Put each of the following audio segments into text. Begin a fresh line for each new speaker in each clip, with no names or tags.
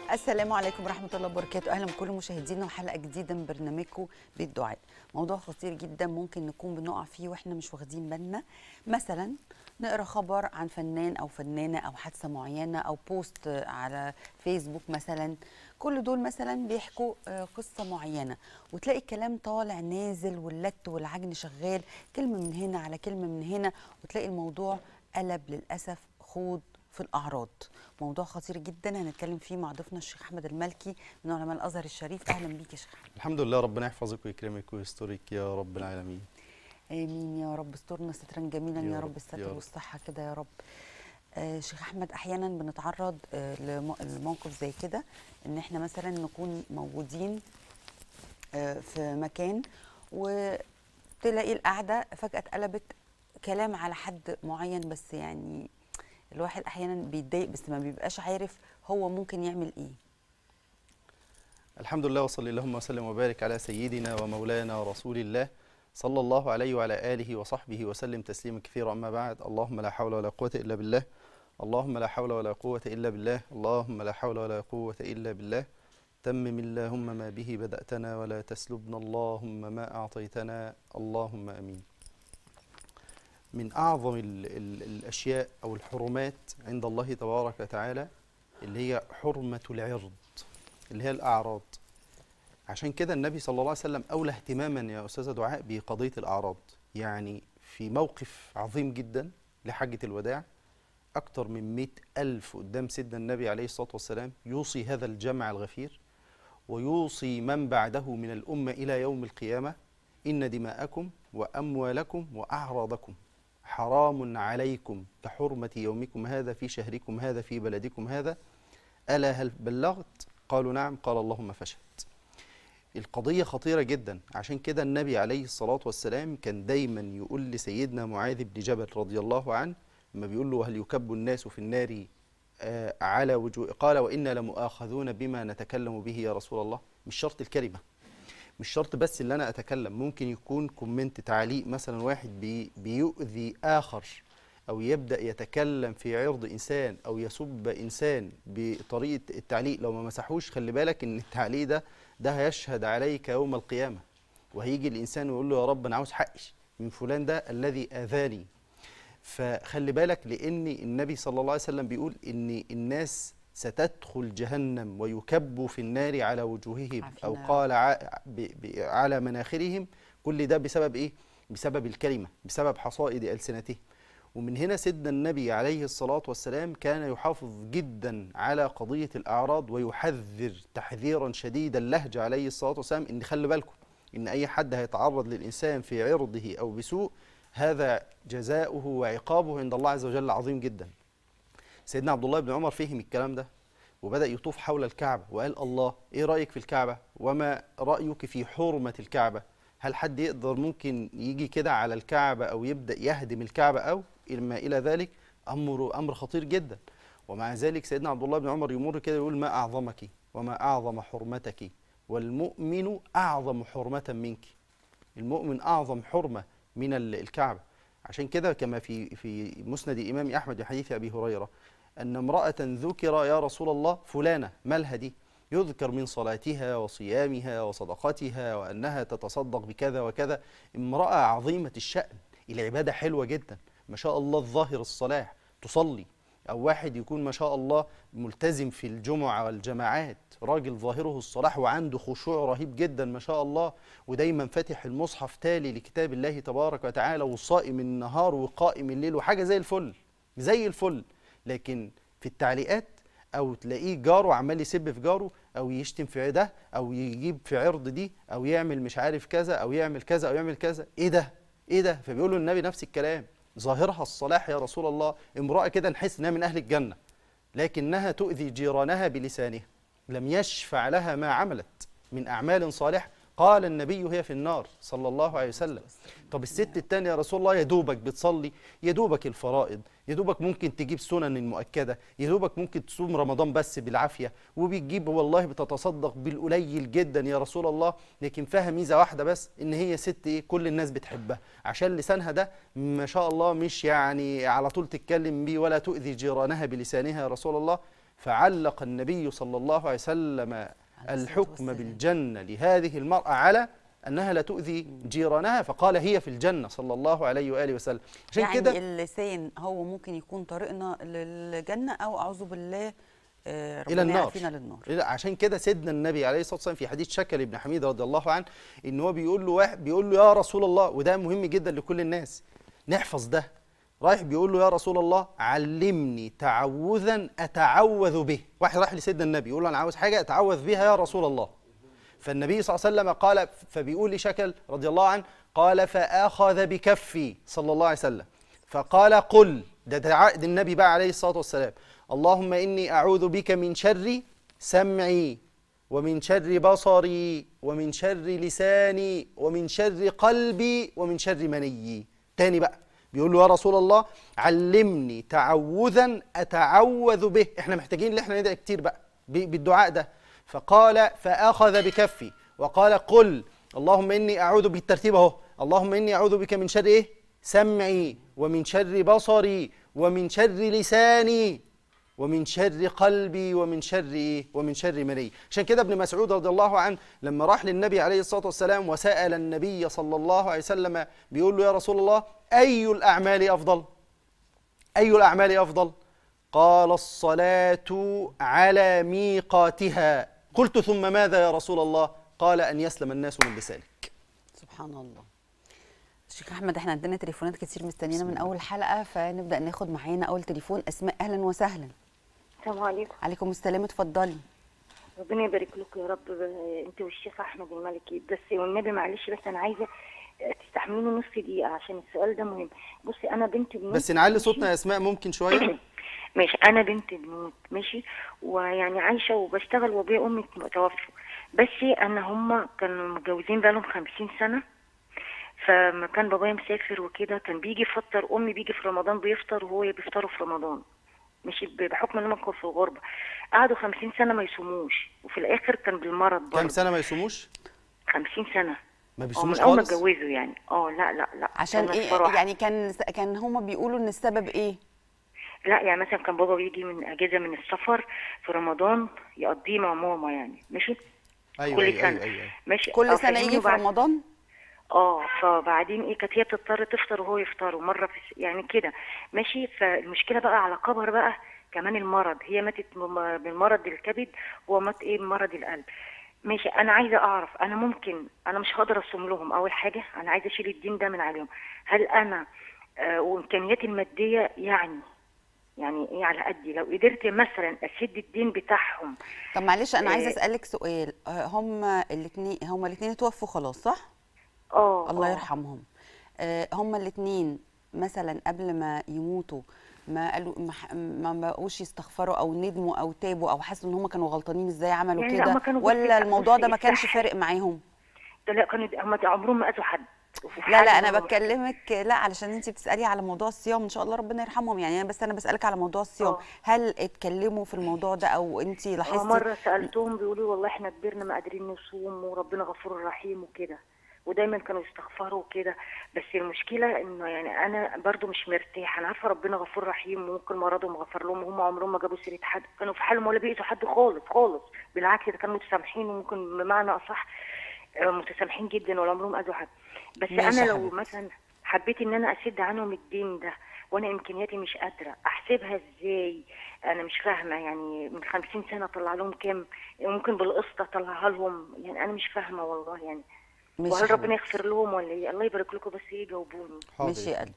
السلام عليكم ورحمة الله وبركاته أهلا بكل مشاهدينا وحلقة جديدة من برنامجكم بيت دعاء موضوع خطير جدا ممكن نكون بنقع فيه وإحنا مش واخدين بالنا مثلا نقرا خبر عن فنان أو فنانة أو حادثة معينة أو بوست على فيسبوك مثلا كل دول مثلا بيحكوا آه، قصة معينة وتلاقي الكلام طالع نازل واللت والعجن شغال كلمة من هنا على كلمة من هنا وتلاقي الموضوع قلب للأسف خوض في الأعراض موضوع خطير جدا هنتكلم فيه مع ضيفنا الشيخ أحمد المالكي من علماء الأزهر الشريف أهلا بيك يا شيخ أحمد.
الحمد لله ربنا يحفظك ويكرمك ويسترك يا رب العالمين
آمين يا رب استرنا سترا جميلا يا,
يا
رب
رب،
الستر
يا رب.
والصحة كده يا رب آه شيخ أحمد أحيانا بنتعرض آه لم- لموقف زي كده إن إحنا مثلا نكون موجودين آه في مكان وتلاقي القعدة فجأة اتقلبت كلام على حد معين بس يعني الواحد أحيانا بيتضايق بس ما بيبقاش عارف هو ممكن يعمل إيه
الحمد لله وصلي اللهم وسلم وبارك على سيدنا ومولانا رسول الله صلى الله عليه وعلى آله وصحبه وسلم تسليما كثيرا أما بعد اللهم لا حول ولا قوة إلا بالله اللهم لا حول ولا قوة إلا بالله اللهم لا حول ولا قوة إلا بالله تمم اللهم ما به بدأتنا ولا تسلبنا اللهم ما أعطيتنا اللهم أمين من أعظم ال ال الأشياء أو الحرمات عند الله تبارك وتعالى اللي هي حرمة العرض اللي هي الأعراض عشان كده النبي صلى الله عليه وسلم أولى اهتماما يا أستاذة دعاء بقضية الأعراض يعني في موقف عظيم جدا لحجة الوداع أكثر من مئة ألف قدام سيدنا النبي عليه الصلاة والسلام يوصي هذا الجمع الغفير ويوصي من بعده من الأمة إلى يوم القيامة إن دماءكم وأموالكم وأعراضكم حرام عليكم كحرمة يومكم هذا في شهركم هذا في بلدكم هذا ألا هل بلغت؟ قالوا نعم قال اللهم فاشهد القضية خطيرة جدا عشان كده النبي عليه الصلاة والسلام كان دايما يقول لسيدنا معاذ بن جبل رضي الله عنه لما بيقول له هل يكب الناس في النار آه، على وجوه قال وإنا لمؤاخذون بما نتكلم به يا رسول الله مش شرط الكلمة مش شرط بس ان انا اتكلم ممكن يكون كومنت تعليق مثلا واحد بي بيؤذي اخر او يبدا يتكلم في عرض انسان او يسب انسان بطريقه التعليق لو ما مسحوش خلي بالك ان التعليق ده ده هيشهد عليك يوم القيامه وهيجي الانسان ويقول له يا رب انا عاوز حقي من فلان ده الذي اذاني فخلي بالك لان النبي صلى الله عليه وسلم بيقول ان الناس ستدخل جهنم ويكب في النار على وجوههم
عافينا
او
يا رب.
قال ع- ب- ب- على مناخرهم كل ده بسبب ايه بسبب الكلمه بسبب حصائد السنتهم ومن هنا سيدنا النبي عليه الصلاه والسلام كان يحافظ جدا على قضيه الاعراض ويحذر تحذيرا شديد اللهجه عليه الصلاه والسلام ان خلي بالكم ان اي حد هيتعرض للانسان في عرضه او بسوء هذا جزاؤه وعقابه عند الله عز وجل عظيم جدا سيدنا عبد الله بن عمر فهم الكلام ده وبدأ يطوف حول الكعبة وقال الله إيه رأيك في الكعبة وما رأيك في حرمة الكعبة هل حد يقدر ممكن يجي كده على الكعبة أو يبدأ يهدم الكعبة أو ما إلى ذلك أمر أمر خطير جدا ومع ذلك سيدنا عبد الله بن عمر يمر كده يقول ما أعظمك وما أعظم حرمتك والمؤمن أعظم حرمة منك المؤمن أعظم حرمة من ال- الكعبة عشان كده كما في في مسند الإمام أحمد حديث أبي هريرة أن امرأة ذكر يا رسول الله فلانة مالها دي يذكر من صلاتها وصيامها وصدقتها وأنها تتصدق بكذا وكذا امرأة عظيمة الشأن العبادة حلوة جدا ما شاء الله الظاهر الصلاح تصلي أو واحد يكون ما شاء الله ملتزم في الجمعة والجماعات راجل ظاهره الصلاح وعنده خشوع رهيب جدا ما شاء الله ودايما فاتح المصحف تالي لكتاب الله تبارك وتعالى وصائم النهار وقائم الليل وحاجة زي الفل زي الفل لكن في التعليقات او تلاقيه جاره عمال يسب في جاره او يشتم في ده او يجيب في عرض دي او يعمل مش عارف كذا او يعمل كذا او يعمل كذا ايه ده ايه ده فبيقولوا النبي نفس الكلام ظاهرها الصلاح يا رسول الله امراه كده نحس انها من اهل الجنه لكنها تؤذي جيرانها بلسانها لم يشفع لها ما عملت من اعمال صالحه قال النبي هي في النار صلى الله عليه وسلم طب الست التانية يا رسول الله يا دوبك بتصلي يا دوبك الفرائض يا دوبك ممكن تجيب سنن المؤكدة يا دوبك ممكن تصوم رمضان بس بالعافية وبتجيب والله بتتصدق بالقليل جدا يا رسول الله لكن فيها ميزة واحدة بس ان هي ست ايه كل الناس بتحبها عشان لسانها ده ما شاء الله مش يعني على طول تتكلم بيه ولا تؤذي جيرانها بلسانها يا رسول الله فعلق النبي صلى الله عليه وسلم
الصلاة
الحكم
والسلام.
بالجنة لهذه المرأة على أنها لا تؤذي جيرانها فقال هي في الجنة صلى الله عليه وآله وسلم عشان
يعني
كده
اللسان هو ممكن يكون طريقنا للجنه او اعوذ بالله آه،
إلى
ربنا
النار.
يعافينا للنار
لا، عشان كده سيدنا النبي عليه الصلاه والسلام في حديث شكل بن حميد رضي الله عنه ان هو بيقول له واحد بيقول له يا رسول الله وده مهم جدا لكل الناس نحفظ ده رايح بيقول له يا رسول الله علمني تعوذا اتعوذ به واحد راح لسيدنا النبي يقول له انا عاوز حاجه اتعوذ بها يا رسول الله فالنبي صلى الله عليه وسلم قال فبيقول لشكل رضي الله عنه قال فاخذ بكفي صلى الله عليه وسلم فقال قل ده دعاء ده النبي بقى عليه الصلاه والسلام اللهم اني اعوذ بك من شر سمعي ومن شر بصري ومن شر لساني ومن شر قلبي ومن شر منيي تاني بقى بيقول له يا رسول الله علمني تعوذا اتعوذ به احنا محتاجين ان احنا ندعي كتير بقى ب- بالدعاء ده فقال فاخذ بكفي وقال قل اللهم اني اعوذ بالترتيب اهو اللهم اني اعوذ بك من شر ايه سمعي ومن شر بصري ومن شر لساني ومن شر قلبي ومن شر ايه ومن شر مني عشان كده ابن مسعود رضي الله عنه لما راح للنبي عليه الصلاه والسلام وسال النبي صلى الله عليه وسلم بيقول له يا رسول الله اي الاعمال افضل اي الاعمال افضل قال الصلاه على ميقاتها قلت ثم ماذا يا رسول الله قال ان يسلم الناس من لسانك
سبحان الله شيخ احمد احنا عندنا تليفونات كتير مستنينا من اول حلقه فنبدا ناخد معانا اول تليفون اسماء اهلا وسهلا
السلام عليكم
عليكم السلام اتفضلي
ربنا يبارك لكم يا رب ب- انت والشيخ احمد الملكي بس والنبي معلش بس انا عايزه تستحملوني نص دقيقه عشان السؤال ده مهم بصي انا بنت بنوت
بس نعلي
ماشي؟
صوتنا يا اسماء ممكن شويه
ماشي انا بنت بنوت ماشي ويعني عايشه وبشتغل وابويا وامي توفوا بس انا هما كانوا متجوزين بقالهم خمسين سنه فما كان بابايا مسافر وكده كان بيجي يفطر امي بيجي في رمضان بيفطر وهو بيفطروا في رمضان ماشي ب- بحكم ان هم كانوا في الغربه قعدوا خمسين سنه ما يصوموش وفي الاخر كان بالمرض
كام
برضه
سنه ما يصوموش
خمسين سنه
ما
اه
بيصوموش
من اول ما
خالص
اتجوزوا يعني اه لا لا لا
عشان
كانوا
ايه
فرح.
يعني كان كان هما بيقولوا ان السبب ايه
لا يعني مثلا كان بابا بيجي من اجازه من السفر في رمضان يقضيه مع ماما يعني ماشي
ايوه
كل
ايوه
سنه
ايوه, أيوة.
ماشي
كل
اه
سنه
فاهمني؟
يجي في
وبعد-
رمضان
اه فبعدين ايه كانت هي بتضطر تفطر وهو يفطر مره في الس- يعني كده ماشي فالمشكله بقى على كبر بقى كمان المرض هي ماتت بم- بالمرض الكبد وهو مات ايه بمرض القلب ماشي انا عايزه اعرف انا ممكن انا مش هقدر اصوم لهم اول حاجه انا عايزه اشيل الدين ده من عليهم هل انا آه وامكانياتي الماديه يعني يعني ايه على قدي لو قدرت مثلا اسد الدين بتاعهم
طب معلش انا عايزه
إيه.
اسالك سؤال آه، هما الاثنين هما الاثنين اتوفوا خلاص صح
اه
الله
آه.
يرحمهم آه، هما الاثنين مثلا قبل ما يموتوا ما قالوا ما, ح- ما بقوش يستغفروا او ندموا او تابوا او حسوا ان هم كانوا غلطانين ازاي عملوا
يعني لا،
كده
هما كانوا
ولا
بصي-
الموضوع ده
بصي
ما كانش
الصح-
فارق معاهم
ده لا كانوا هم عمرهم ما اذوا حد وفي
لا لا
حالهم
انا
هم-
بكلمك لا علشان انت بتسالي على موضوع الصيام ان شاء الله ربنا يرحمهم يعني انا بس انا بسالك على موضوع الصيام
آه.
هل اتكلموا في الموضوع ده او انت
اه
لاحظتي
مرة سألتهم بيقولوا والله احنا كبرنا ما قادرين نصوم وربنا غفور رحيم وكده ودايما كانوا يستغفروا وكده بس المشكلة انه يعني انا برضو مش مرتاحة انا عارفة ربنا غفور رحيم وممكن مرضهم غفر لهم وهم عمرهم ما جابوا سيرة حد كانوا في حالهم ولا بيأذوا حد خالص خالص بالعكس ده كانوا متسامحين وممكن بمعنى اصح آه، متسامحين جدا ولا عمرهم اذوا حد بس
ماشي
انا
يا
لو
حبيبتي.
مثلا حبيت ان انا اسد عنهم الدين ده وانا امكانياتي مش قادره احسبها ازاي انا مش فاهمه يعني من خمسين سنه اطلع لهم كام ممكن بالقسط اطلعها لهم يعني انا مش فاهمه والله يعني
ماشي
وهل
يا
ربنا
حبيبتي.
يغفر لهم ولا ايه الله يبارك لكم بس ايه جاوبوني
حاضر.
ماشي يا قلبي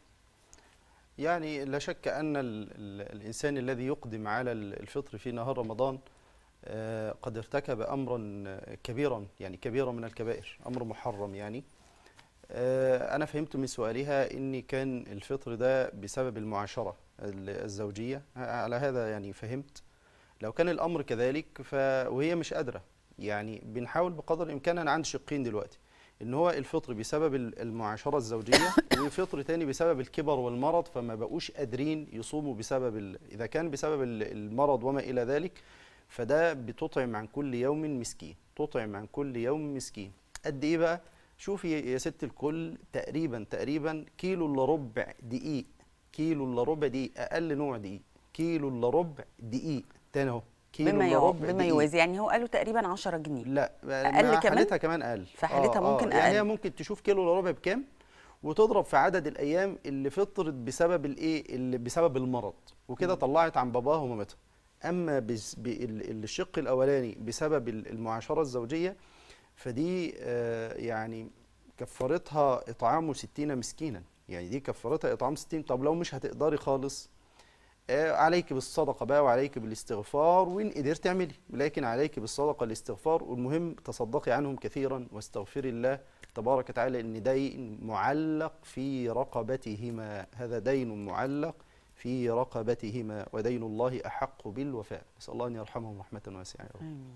يعني لا شك أن ال ال الإنسان الذي يقدم على ال- الفطر في نهار رمضان آه، قد ارتكب أمرا كبيرا يعني كبيرا من الكبائر أمر محرم يعني آه، أنا فهمت من سؤالها إن كان الفطر ده بسبب المعاشرة ال- الزوجية على هذا يعني فهمت لو كان الأمر كذلك ف وهي مش قادرة يعني بنحاول بقدر الإمكان أنا عندي شقين دلوقتي ان هو الفطر بسبب ال- المعاشره الزوجيه وفطر تاني بسبب الكبر والمرض فما بقوش قادرين يصوموا بسبب ال... اذا كان بسبب ال- المرض وما الى ذلك فده بتطعم عن كل يوم مسكين تطعم عن كل يوم مسكين قد ايه بقى شوفي يا ست الكل تقريبا تقريبا كيلو الا ربع دقيق كيلو الا ربع دقيق اقل نوع دقيق كيلو الا ربع دقيق تاني اهو كيلو
بما
إلا
يو...
ربع
بما
دقيق.
يوازي يعني هو قالوا تقريبا 10 جنيه
لا
أقل
مع
كمان؟
حالتها كمان اقل
في حالتها ممكن
يعني هي
أقل.
ممكن تشوف كيلو الا ربع بكام وتضرب في عدد الايام اللي فطرت بسبب الايه اللي بسبب المرض وكده طلعت عن باباها ومامتها اما بس بال- الشق الاولاني بسبب ال- المعاشره الزوجيه فدي آه، يعني كفارتها اطعام 60 مسكينا يعني دي كفارتها اطعام 60 طب لو مش هتقدري خالص آه، عليك بالصدقه بقى وعليك بالاستغفار وان قدرت اعملي لكن عليك بالصدقه الاستغفار والمهم تصدقي عنهم كثيرا واستغفري الله تبارك وتعالى ان دين معلق في رقبتهما هذا دين معلق في رقبتهما ودين الله احق بالوفاء نسال الله ان يرحمهم رحمه واسعه يا رب
آمين.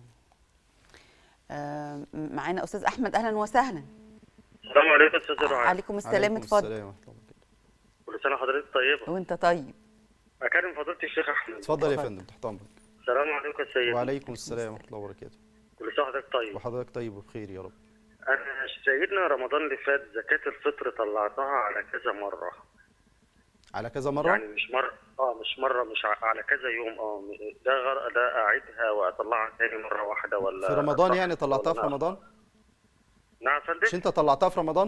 آه معانا استاذ احمد اهلا وسهلا
السلام عليكم استاذ رعاة
عليكم السلام
عليكم
اتفضل
السلام ورحمة الله وبركاته.
كل سنه وحضرتك طيبه
وانت طيب
اكرم فضيله الشيخ احمد
اتفضل يا
اتفضل.
فندم تحت امرك
السلام عليكم يا سيدي
وعليكم السلام ورحمه الله وبركاته
كل سنه وحضرتك طيب
وحضرتك طيب وبخير يا رب
انا سيدنا رمضان اللي فات زكاه الفطر طلعتها على كذا مره
على كذا مره
يعني مش مره اه مش مره مش ع- على كذا يوم اه ده غر... ده اعيدها واطلعها تاني مره واحده ولا
في رمضان
صح
يعني طلعتها
ولا
في
لا؟
رمضان
نعم يا فندم
مش انت طلعتها في رمضان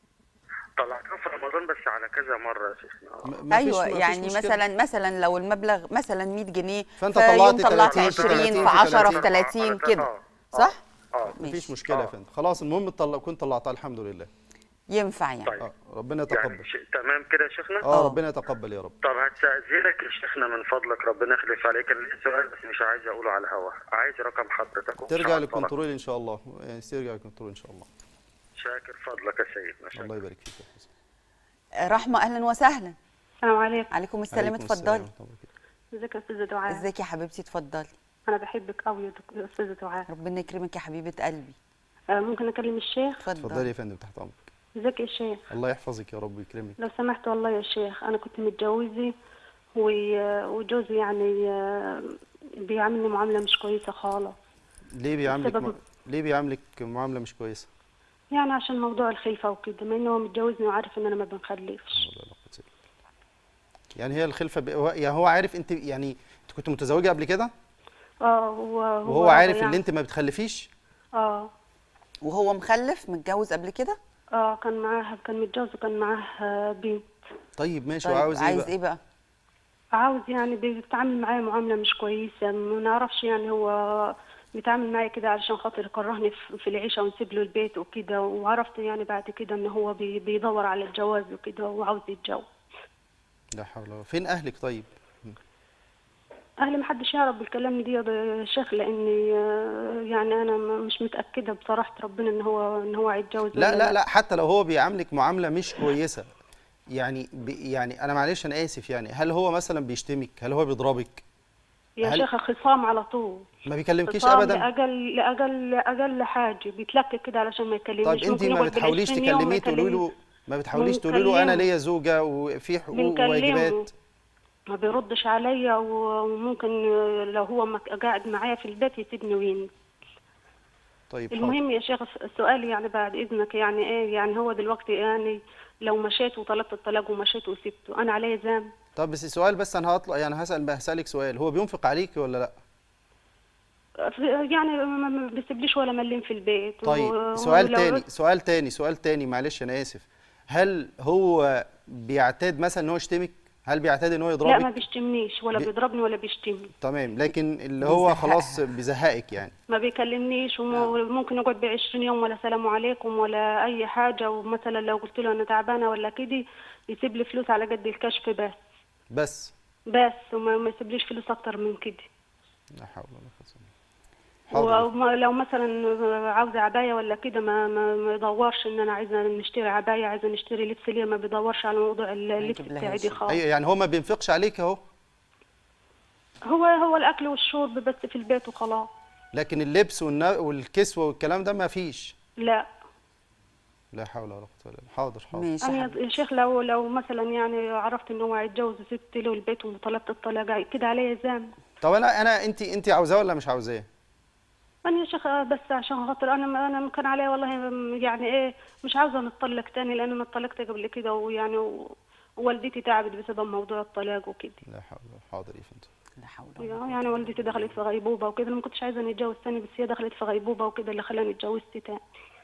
طلعتها في رمضان بس على كذا مره يا شيخنا آه.
م- مفيش-
ايوه
مفيش
يعني
مشكلة.
مثلا مثلا لو المبلغ مثلا 100 جنيه
فأنت
في
طلعت
يوم طلعت
30 في
20 في
30 في
10 في
30.
30 كده
آه.
صح؟
اه
مفيش
ماشي.
مشكله يا
آه.
فندم خلاص المهم تطلع كنت طلعتها الحمد لله
ينفع يعني
طيب
اه ربنا
يعني
يتقبل
ش... تمام كده يا شيخنا
اه
آه.
ربنا يتقبل يا رب
طب هستأذنك يا شيخنا من فضلك ربنا يخلف عليك اللي سؤال بس مش عايز اقوله على الهوا عايز رقم حضرتك ومش
ترجع
عارف
للكنترول ان شاء الله يعني ترجع للكنترول ان شاء الله
طبعا. شاكر فضلك يا سيدنا شاكر
الله يبارك فيك يا حسن.
آه، رحمه اهلا وسهلا
السلام عليكم
عليكم السلام
عليكم السلام
اتفضلي
ورحمة الله وبركاته.
ازيك يا استاذه دعاء
ازيك يا حبيبتي اتفضلي
انا بحبك قوي يا دك- يا استاذه دعاء
ربنا يكرمك يا حبيبه قلبي
آه، ممكن اكلم الشيخ
اتفضلي
اتفضلي
يا فندم تحت امرك
ازيك يا شيخ
الله يحفظك يا رب ويكرمك
لو سمحت والله يا شيخ انا كنت متجوزه و- وجوزي يعني آه، بيعاملني معامله مش كويسه خالص
ليه بيعاملك
السبب-
م... ليه بيعاملك معامله مش كويسه
يعني عشان موضوع الخلفه وكده ما انه هو متجوزني وعارف ان انا ما بنخلفش
ولا لا قوة إلا بالله. يعني هي الخلفه ب... هو- يعني هو عارف انت يعني انت كنت متزوجه قبل كده
اه هو
وهو عارف
يعني
ان انت ما بتخلفيش
اه
وهو مخلف متجوز قبل كده
اه كان معاه كان متجوز وكان معاه آه، بنت
طيب ماشي
طيب
وعاوز ايه
عايز
بقى
ايه بقى
عاوز يعني بيتعامل معايا معاملة مش كويسة ما نعرفش يعني هو بيتعامل معايا كده علشان خاطر يكرهني في- في العيشة ونسيب له البيت وكده وعرفت يعني بعد كده ان هو بي- بيدور على الجواز وكده وعاوز يتجوز
لا حول ولا قوة. فين اهلك طيب
اهلي محدش يعرف بالكلام دي يا شيخ لاني آه، يعني انا م- مش متأكدة بصراحة ربنا ان هو ان هو هيتجوز
لا
ولا
لا لا حتى لو هو بيعاملك معامله مش كويسه يعني بي يعني انا معلش انا اسف يعني هل هو مثلا بيشتمك هل هو بيضربك
يا
هل-
شيخ خصام على طول
ما بيكلمكيش
خصام
ابدا
لأقل لأقل لأقل حاجة بيتلكك كده علشان ما يكلمنيش
طيب انت
ممكن
ما
يقعد
بتحاوليش
بالعشرين يوم ما
تكلميه تقولي له
يكلمنيش.
ما بتحاوليش تقولي له انا
بنكلمه.
ليا زوجه وفي حقوق
بنكلمه
وواجبات
ما بيردش عليا وممكن لو هو مك- قاعد معايا في البيت يسيبني وين
طيب حاضر.
المهم يا شيخ السؤال يعني بعد اذنك يعني ايه يعني هو دلوقتي يعني لو مشيت وطلبت الطلاق ومشيت وسبته انا عليا ذنب
طب بس سؤال بس انا هطلع يعني هسال هسالك سؤال هو بينفق عليك ولا لا
يعني ما ما بيسيبليش ولا مليم في البيت
طيب
و-
سؤال
ولو
تاني
رد-
سؤال تاني سؤال تاني معلش انا اسف هل هو بيعتاد مثلا ان هو يشتمك هل بيعتاد ان هو
لا ما
يضربك
بيشتمنيش ولا
بي-
بيضربني ولا بيشتمني
تمام لكن اللي هو
بيزهقها.
خلاص بيزهقك يعني
ما بيكلمنيش وممكن يقعد بعشرين يوم ولا سلام عليكم ولا اي حاجه ومثلا لو قلت له انا تعبانه ولا كده يسيب لي فلوس على قد الكشف بس
بس
بس وما ما يسيبليش فلوس اكتر من كده
لا حول ولا قوه الا بالله حاضر
ولو مثلا عاوزه عبايه ولا كده ما ما ما يدورش ان انا عايزه نشتري عبايه عايزه نشتري لبس ليه ما بيدورش على موضوع اللبس
هيجيب لها
بتاعي دي
شيء.
خالص
ايوه يعني هو ما بينفقش عليك اهو
هو هو الاكل والشرب بس في البيت وخلاص
لكن اللبس والنا- والكسوه والكلام ده ما فيش
لا
لا حول ولا قوه الا بالله حاضر حاضر
ماشي يا
انا
حبيبتي.
يا شيخ لو لو مثلا يعني عرفت ان هو هيتجوز وسبت له البيت وطلبت الطلاق كده عليا ذنب
طب انا انا انت انت عاوزاه ولا مش عاوزاه
انا يا شيخ بس عشان خاطر انا انا كان عليا والله يعني ايه مش عاوزه نتطلق تاني لان انا اتطلقت قبل كده ويعني و... والدتي تعبت بسبب موضوع الطلاق وكده
لا حول حاضر يا فندم
لا حول ولا قوة.
يعني والدتي دخلت في غيبوبة وكده أنا ما كنتش عايزة نتجوز تاني بس هي دخلت في غيبوبة وكده اللي خلاني اتجوزت تاني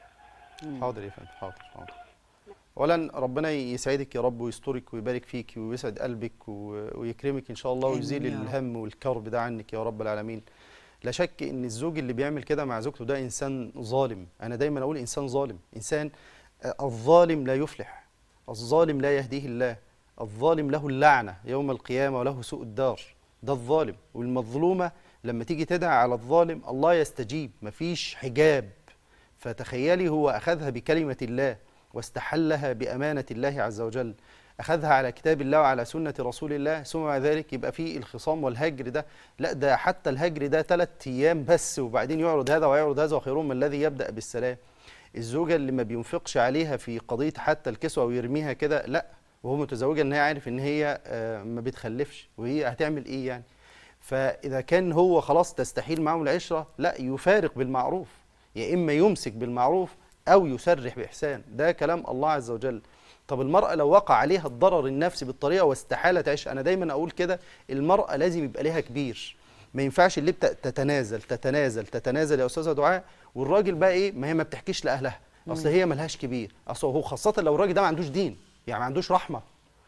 حاضر يا فندم حاضر حاضر اولا ربنا يسعدك يا رب ويسترك ويبارك فيك ويسعد قلبك و- ويكرمك ان شاء الله
آمين
ويزيل
يا رب.
الهم والكرب ده عنك يا رب العالمين لا شك ان الزوج اللي بيعمل كده مع زوجته ده انسان ظالم انا دايما اقول انسان ظالم انسان آه، الظالم لا يفلح الظالم لا يهديه الله الظالم له اللعنه يوم القيامه وله سوء الدار ده الظالم والمظلومه لما تيجي تدعي على الظالم الله يستجيب مفيش حجاب فتخيلي هو أخذها بكلمة الله واستحلها بأمانة الله عز وجل أخذها على كتاب الله وعلى سنة رسول الله ثم مع ذلك يبقى فيه الخصام والهجر ده لا ده حتى الهجر ده ثلاث أيام بس وبعدين يعرض هذا ويعرض هذا وخيرهم من الذي يبدأ بالسلام الزوجة اللي ما بينفقش عليها في قضية حتى الكسوة ويرميها كده لا وهو متزوجة ان هي عارف ان هي آه، ما بتخلفش وهي هتعمل ايه يعني فاذا كان هو خلاص تستحيل معه العشره لا يفارق بالمعروف يا اما يمسك بالمعروف او يسرح باحسان ده كلام الله عز وجل طب المراه لو وقع عليها الضرر النفسي بالطريقه واستحاله تعيش انا دايما اقول كده المراه لازم يبقى لها كبير ما ينفعش اللي بت- تتنازل تتنازل تتنازل يا استاذه دعاء والراجل بقى ايه ما هي ما بتحكيش لاهلها اصل هي ملهاش كبير اصل هو خاصه لو الراجل ده ما عندوش دين يعني ما عندوش رحمه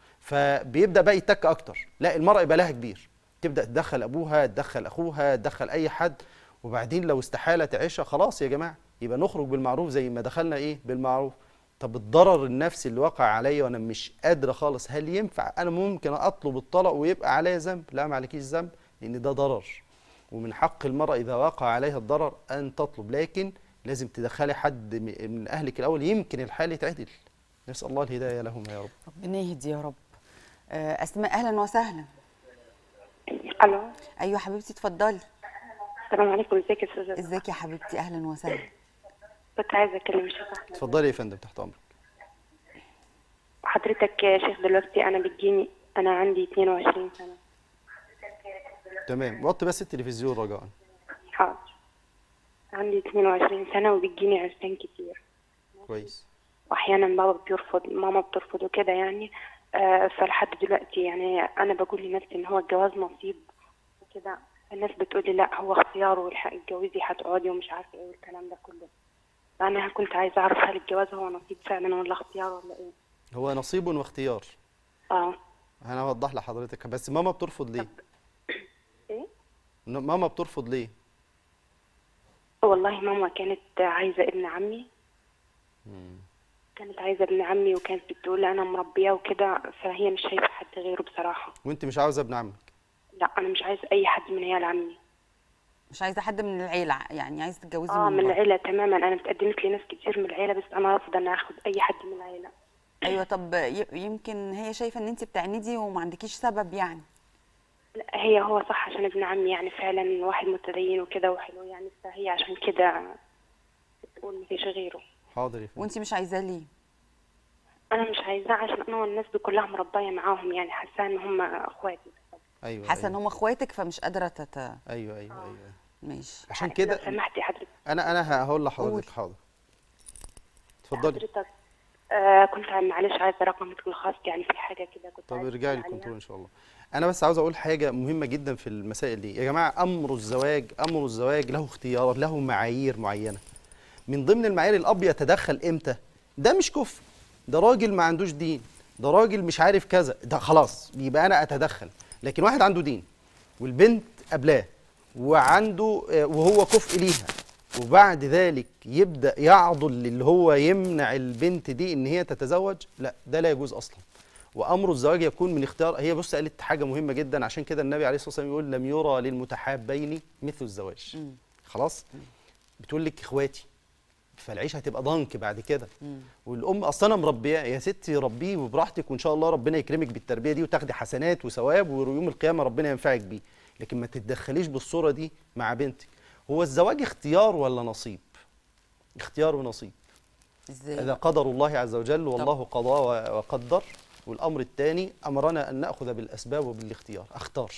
فبيبدا بقى يتك اكتر لا المراه يبقى لها كبير تبدا تدخل ابوها تدخل اخوها تدخل اي حد وبعدين لو استحاله تعيشها خلاص يا جماعه يبقى نخرج بالمعروف زي ما دخلنا ايه بالمعروف طب الضرر النفسي اللي وقع عليا وانا مش قادره خالص هل ينفع انا ممكن اطلب الطلاق ويبقى عليا ذنب لا ما عليكيش ذنب لان ده ضرر ومن حق المراه اذا وقع عليها الضرر ان تطلب لكن لازم تدخلي حد م- من اهلك الاول يمكن الحال يتعدل نسال الله الهدايه لهم يا رب
ربنا يهدي يا رب آه، اسماء اهلا وسهلا
الو
ايوه حبيبتي اتفضلي
السلام عليكم ازيك يا استاذه
ازيك يا حبيبتي اهلا وسهلا
كنت عايزه اكلم الشيخ احمد
اتفضلي يا فندم تحت امرك
حضرتك يا شيخ دلوقتي انا بتجيني انا عندي 22 سنه
تمام وطي بس التلفزيون رجاء
حاضر عندي 22 سنه وبتجيني عرسان كتير
كويس
واحيانا بابا بيرفض ماما بترفض وكده يعني آه فلحد دلوقتي يعني انا بقول لنفسي ان هو الجواز نصيب وكده الناس بتقول لي لا هو اختيار والحق اتجوزي هتقعدي ومش عارفه ايه والكلام ده كله فانا كنت عايزه اعرف هل الجواز هو نصيب فعلا ولا اختيار ولا ايه
هو نصيب واختيار
اه
انا هوضح لحضرتك بس ماما بترفض ليه
ايه
ن- ماما بترفض ليه
والله ماما كانت عايزة ابن عمي كانت عايزة ابن عمي وكانت بتقول أنا مربية وكده فهي مش شايفة حد غيره بصراحة
وانت مش عاوزه ابن عمك
لا أنا مش عايزة أي حد من عيال عمي
مش عايزه حد من العيله يعني عايزه تتجوزي
اه من
بره.
العيلة تماما أنا اتقدمت لي ناس كتير من العيلة بس أنا رافضة إن آخد أي حد من العيلة
ايوه طب ي- يمكن هي شايفه ان انت بتعندي وما عندكيش سبب يعني
لا هي هو صح عشان ابن عمي يعني فعلا واحد متدين وكده وحلو يعني فهي عشان كده بتقول مفيش غيره
حاضر يا فندم
وانت مش عايزاه ليه
أنا مش عايزاه عشان أنا والناس دي كلها مربية معاهم يعني حاسة إن هم إخواتي
ايوه
حاسه ان
أيوة.
هم اخواتك فمش قادره تت
ايوه ايوه ايوه
ماشي
عشان
لو
كده
سمحتي حضرتك
انا انا هقول لحضرتك
قول.
حاضر اتفضلي
حضرتك آه كنت معلش عايزه رقمك الخاص يعني في حاجه كده كنت
طب
عايزة
ارجعي
أسأل عليها.
للكنترول ان شاء الله انا بس عاوز اقول حاجه مهمه جدا في المسائل دي يا جماعه امر الزواج امر الزواج له اختيار له معايير معينه من ضمن المعايير الاب يتدخل امتى ده مش كفر ده راجل ما عندوش دين ده راجل مش عارف كذا ده خلاص يبقى انا اتدخل لكن واحد عنده دين والبنت قبلاه وعنده آه، وهو كفء ليها وبعد ذلك يبدا يعضل اللي هو يمنع البنت دي ان هي تتزوج لا ده لا يجوز اصلا وامر الزواج يكون من اختيار هي بص قالت حاجه مهمه جدا عشان كده النبي عليه الصلاه والسلام يقول لم يرى للمتحابين مثل الزواج خلاص بتقول لك اخواتي فالعيشه هتبقى ضنك بعد كده والام اصلا مربيه يا ستي ربيه وبراحتك وان شاء الله ربنا يكرمك بالتربيه دي وتاخدي حسنات وثواب ويوم القيامه ربنا ينفعك بيه لكن ما تتدخليش بالصوره دي مع بنتك هو الزواج اختيار ولا نصيب اختيار ونصيب
ازاي
هذا قدر الله عز وجل والله قضى و- وقدر والامر الثاني امرنا ان ناخذ بالاسباب وبالاختيار اختار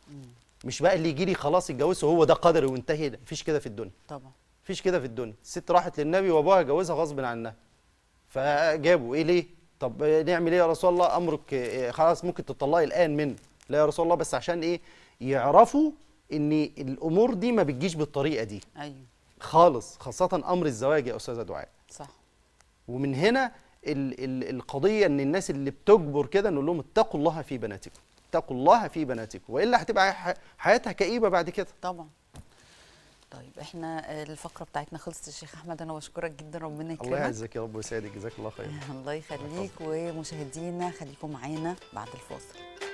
مش بقى اللي يجي لي خلاص اتجوزه هو ده قدري وانتهي لا مفيش كده في الدنيا
طبعا
مفيش كده في الدنيا الست راحت للنبي وابوها جوزها غصب عنها فجابوا ايه ليه طب نعمل ايه يا رسول الله امرك آه، خلاص ممكن تطلقي الان منه لا يا رسول الله بس عشان ايه يعرفوا ان الامور دي ما بتجيش بالطريقه دي
ايوه
خالص خاصه امر الزواج يا استاذه دعاء
صح
ومن هنا ال ال القضيه ان الناس اللي بتجبر كده نقول لهم اتقوا الله في بناتكم اتقوا الله في بناتكم والا هتبقى ح- حياتها كئيبه بعد كده
طبعا طيب احنا آه، الفقره بتاعتنا خلصت يا شيخ احمد انا بشكرك جدا ربنا
الله
يكرمك
يعزك يا رب ويسعدك جزاك الله خير
الله يخليك ومشاهدينا خليكم معانا بعد الفاصل